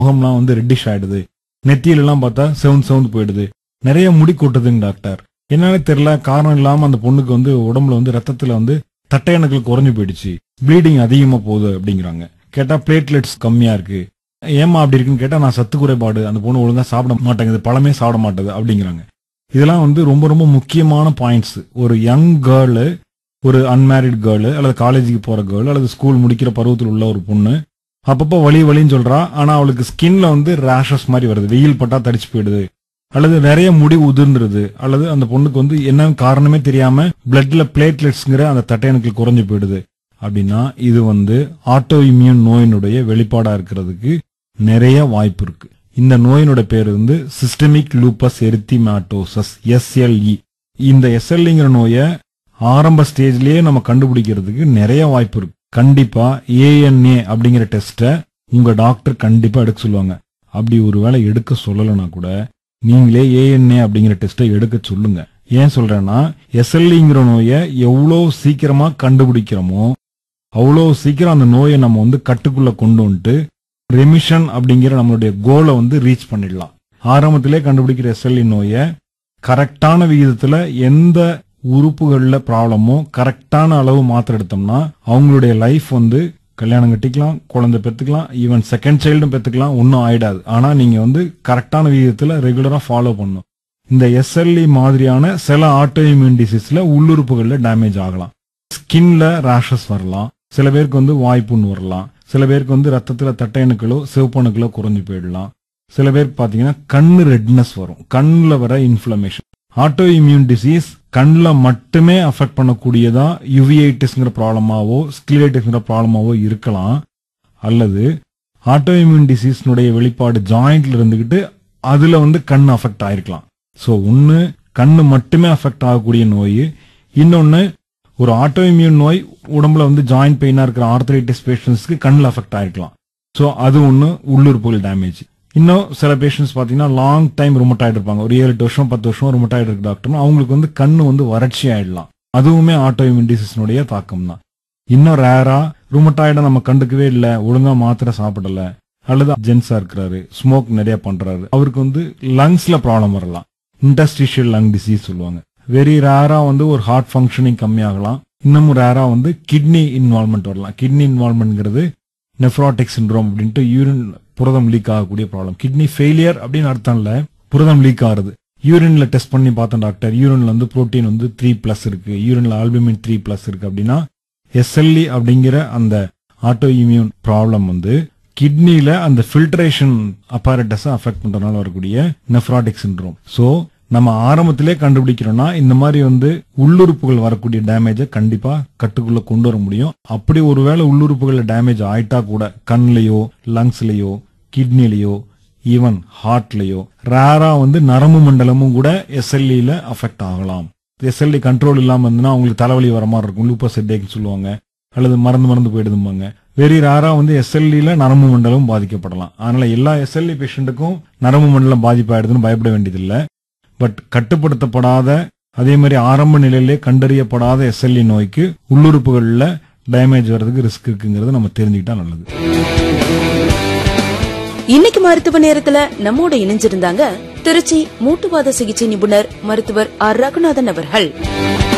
முகம்லாம் வந்து ரெட்டிஷ் ஆயிடுது நெத்தியில எல்லாம் பார்த்தா செவந்து செவந்து போயிடுது நிறைய முடி கொட்டுதுங்க டாக்டர் என்னன்னு தெரியல காரணம் இல்லாம அந்த பொண்ணுக்கு வந்து உடம்புல வந்து ரத்தத்துல வந்து தட்டையணுக்கள் குறைஞ்சு போயிடுச்சு ப்ளீடிங் அதிகமா போகுது அப்படிங்கிறாங்க கேட்டா பிளேட்லெட்ஸ் கம்மியா இருக்கு ஏமா அப்படி இருக்குன்னு கேட்டா நான் சத்து குறைபாடு அந்த பொண்ணு ஒழுங்கா சாப்பிட மாட்டேங்குது பழமே சாப்பிட மாட்டேது அப்படிங்கிறாங்க இதெல்லாம் வந்து ரொம்ப ரொம்ப முக்கியமான பாயிண்ட்ஸ் ஒரு யங் கேர்ளு ஒரு அன்மேரிட் கேர்ளு அல்லது காலேஜுக்கு போற கேர்ள் அல்லது ஸ்கூல் முடிக்கிற பருவத்தில் உள்ள ஒரு பொண்ணு அப்பப்போ வலி வலின்னு சொல்றா ஆனா அவளுக்கு ஸ்கின்ல வந்து ரேஷஸ் மாதிரி வருது வெயில் பட்டா தடிச்சு போயிடுது அல்லது நிறைய முடி உதிர்ந்துருது அல்லது அந்த பொண்ணுக்கு வந்து என்ன காரணமே தெரியாம பிளட்ல பிளேட்லெட்ஸ்ங்கிற அந்த தட்டையணுக்கள் குறைஞ்சு போயிடுது அப்படின்னா இது வந்து ஆட்டோ இம்யூன் நோயினுடைய வெளிப்பாடா இருக்கிறதுக்கு நிறைய வாய்ப்பு இருக்கு இந்த நோயினோட பேர் வந்து சிஸ்டமிக் லூப்பஸ் எரித்திமாட்டோசஸ் எஸ்எல்இ இந்த எஸ்எல்இங்கிற நோயை ஆரம்ப ஸ்டேஜ்லயே நம்ம கண்டுபிடிக்கிறதுக்கு நிறைய வாய்ப்பு இருக்கு கண்டிப்பா ஏஎன்ஏ அப்படிங்கிற டெஸ்ட்டை உங்க டாக்டர் கண்டிப்பா எடுக்க சொல்லுவாங்க அப்படி ஒருவேளை எடுக்க சொல்லலைன்னா கூட நீங்களே ஏஎன்ஏ அப்படிங்கிற டெஸ்ட்டை எடுக்க சொல்லுங்க ஏன் சொல்றேன்னா எஸ்எல்இங்கிற நோயை எவ்வளோ சீக்கிரமா கண்டுபிடிக்கிறோமோ அவ்வளோ சீக்கிரம் அந்த நோயை நம்ம வந்து கட்டுக்குள்ள கொண்டு வந்துட்டு ரெமிஷன் அப்படிங்கிற நம்மளுடைய கோலை வந்து ரீச் பண்ணிடலாம் ஆரம்பத்திலே கண்டுபிடிக்கிற எஸ்எல்இ நோயை கரெக்டான விகிதத்துல எந்த உறுப்புகள்ல ப்ராப்ளமோ கரெக்டான அளவு மாத்திரை எடுத்தோம்னா அவங்களுடைய லைஃப் வந்து கல்யாணம் கட்டிக்கலாம் குழந்தை பெத்துக்கலாம் ஈவன் செகண்ட் சைல்டும் பெத்துக்கலாம் ஒன்றும் ஆயிடாது ஆனா நீங்க வந்து கரெக்டான விகிதத்துல ரெகுலரா ஃபாலோ பண்ணணும் இந்த எஸ்எல்இ மாதிரியான சில ஆட்டோ இம்யூன் டிசீஸ்ல உள்ளுறுப்புகள்ல டேமேஜ் ஆகலாம் ஸ்கின்ல ரேஷஸ் வரலாம் சில பேருக்கு வந்து வாய்ப்புண் வரலாம் சில பேருக்கு வந்து ரத்தத்துல தட்டையணுக்களோ சிவப்பணுக்களோ குறைஞ்சு போயிடலாம் சில பேருக்கு பாத்தீங்கன்னா கண்ணு ரெட்னஸ் வரும் கண்ணுல வர இன்ஃபிளமேஷன் ஆட்டோ இம்யூன் டிசீஸ் கண்ணில் மட்டுமே அஃபெக்ட் பண்ணக்கூடியதா யுவிஐட்டிஸ்ங்கிற ப்ராப்ளமாவோ ஸ்கிலேட்டிஸ்ங்கிற ப்ராப்ளமாவோ இருக்கலாம் அல்லது ஆட்டோ இம்யூன் டிசீஸ்னுடைய வெளிப்பாடு ஜாயிண்ட்ல இருந்துகிட்டு அதுல வந்து கண் அஃபெக்ட் ஆயிருக்கலாம் ஸோ ஒன்று கண்ணு மட்டுமே அஃபெக்ட் ஆகக்கூடிய நோய் இன்னொன்னு ஒரு ஆட்டோ இம்யூன் நோய் உடம்புல வந்து ஜாயிண்ட் பெயினா இருக்கிற ஆர்த்தரைட்டிஸ் பேஷண்ட்ஸ்க்கு கண்ணில் அஃபெக்ட் ஆயிருக்கலாம் ஸோ அது ஒன்று உள்ளுறுப்புகள் டேமேஜ் இன்னும் சில பேஷண்ட்ஸ் பார்த்தீங்கன்னா லாங் டைம் ருமட்டாய்டு இருப்பாங்க ஒரு ஏழு எட்டு வருஷம் பத்து வருஷம் ருமட்டாய்டு இருக்கு டாக்டர் அவங்களுக்கு வந்து கண்ணு வந்து வறட்சி ஆயிடலாம் அதுவுமே ஆட்டோ இம்யூன் டிசீஸ்னுடைய தாக்கம் தான் இன்னும் ரேரா ருமட்டாய்டை நம்ம கண்டுக்கவே இல்லை ஒழுங்கா மாத்திரை சாப்பிடல அல்லது ஜென்ஸா இருக்கிறாரு ஸ்மோக் நிறைய பண்றாரு அவருக்கு வந்து லங்ஸ்ல ப்ராப்ளம் வரலாம் இண்டஸ்ட்ரிஷியல் லங் டிசீஸ் சொல்லுவாங்க வெரி ரேரா வந்து ஒரு ஹார்ட் ஃபங்க்ஷனிங் கம்மியாகலாம் இன்னமும் ரேரா வந்து கிட்னி இன்வால்மெண்ட் வரலாம் கிட்னி இன்வால்மெண்ட்ங்கிறது நெஃப்ராட்டிக் சிண்ட்ரோம் அப்படின்ட்டு யூரின் புரதம் லீக் ஆகக்கூடிய ப்ராப்ளம் கிட்னி ஃபெயிலியர் அப்படின்னு அர்த்தம் இல்ல புரதம் லீக் ஆகுது யூரின்ல டெஸ்ட் பண்ணி பார்த்தோம் டாக்டர் யூரின்ல வந்து புரோட்டீன் வந்து த்ரீ பிளஸ் இருக்கு யூரின்ல ஆல்புமின் த்ரீ பிளஸ் இருக்கு அப்படின்னா எஸ்எல்இ அப்படிங்கிற அந்த ஆட்டோ இம்யூன் ப்ராப்ளம் வந்து கிட்னில அந்த ஃபில்ட்ரேஷன் அப்பாரட்டஸை அஃபெக்ட் பண்றதுனால வரக்கூடிய நெஃப்ராட்டிக் சிண்ட்ரோம் சோ நம்ம ஆரம்பத்திலே கண்டுபிடிக்கிறோம்னா இந்த மாதிரி வந்து உள்ளுறுப்புகள் வரக்கூடிய டேமேஜை கண்டிப்பா கட்டுக்குள்ள கொண்டு வர முடியும் அப்படி ஒருவேளை உள்ளுறுப்புகள் டேமேஜ் ஆயிட்டா கூட கண்லயோ லங்ஸ்லயோ கிட்னிலயோ ஈவன் ஹார்ட்லயோ ரேரா வந்து நரம்பு மண்டலமும் கூட எஸ்எல்இல அஃபெக்ட் ஆகலாம் எஸ்எல்இ கண்ட்ரோல் இல்லாம இருந்ததுன்னா அவங்களுக்கு தலைவலி வர மாதிரி இருக்கும் லூப்பஸ் ஹெட்டேக்னு சொல்லுவாங்க அல்லது மறந்து மறந்து போயிடுதும்பாங்க வெரி ரேரா வந்து எஸ்எல்இல நரம்பு மண்டலம் பாதிக்கப்படலாம் அதனால எல்லா எஸ்எல்இ பேஷண்ட்டுக்கும் நரம்பு மண்டலம் பாதிப்பாயிடுதுன்னு பயப்பட வேண்டியதில்லை பட் கட்டுப்படுத்தப்படாத அதே மாதிரி ஆரம்ப நிலையிலே கண்டறியப்படாத எஸ்எல்இ நோய்க்கு உள்ளுறுப்புகள்ல டேமேஜ் வர்றதுக்கு ரிஸ்க் இருக்குங்கிறத நம்ம தெரிஞ்சுக்கிட்டா நல்லது இன்னைக்கு மருத்துவ நேரத்துல நம்மோட இணைஞ்சிருந்தாங்க திருச்சி மூட்டுவாத சிகிச்சை நிபுணர் மருத்துவர் ஆர் ரகுநாதன் அவர்கள்